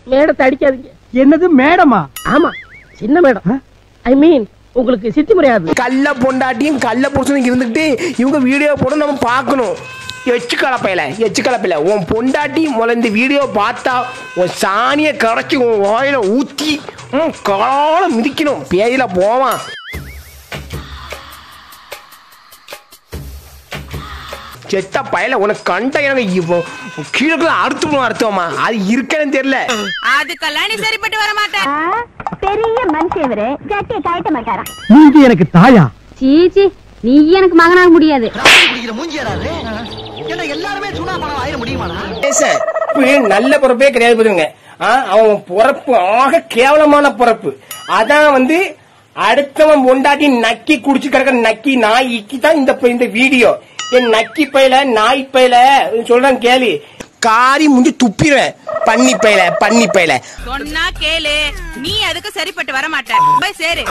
மேடத்தை அடிக்காதீங்க என்னது மேடமா ஆமா சின்ன மேடம் ஐ மீன் உங்களுக்கு சித்தி முறையாது கள்ள பொண்டாட்டியும் கள்ள புருஷனும் இருந்துட்டு இவங்க வீடியோ போட நம்ம பார்க்கணும் எச்சு கலப்பையில எச்சு கலப்பையில உன் பொண்டாட்டி முதல்ல இந்த வீடியோ பார்த்தா உன் சாணியை கரைச்சி உன் வாயில ஊத்தி உன் கால மிதிக்கணும் பேயில போவான் செத்த பயல உனக்கு கண்ட எனக்கு இவ- கீழே அறுத்து அறுத்துவமா அது இருக்கன்னு தெரியல அதுக்கெல்லாம் நீ சரிப்பட்டு வர மாட்டேன் பெரிய மனுஷன் இவரு ஜட்டியை கழட்ட மாட்டாராம் நீங்க எனக்கு தாயா சீச்சி நீ எனக்கு மகனாக முடியாது பேச இப்படி நல்ல பிறப்பே கிடையாது பாருங்க ஆ, அவன் பிறப்பு ஆக கேவலமான பிறப்பு அதான் வந்து அடுத்தவன் பொண்டாட்டி நக்கி குடிச்சு கிடக்கிற நக்கி நாய்க்கு தான் இந்த இந்த வீடியோ என் நக்கி பையில நாய் பையில சொல்றேன் கேளு காரி முஞ்சி துப்பிடுவேன் பன்னி பையில பன்னி பையில சொன்னா கேளு நீ அதுக்கு சரிப்பட்டு வர மாட்ட போய் சேரு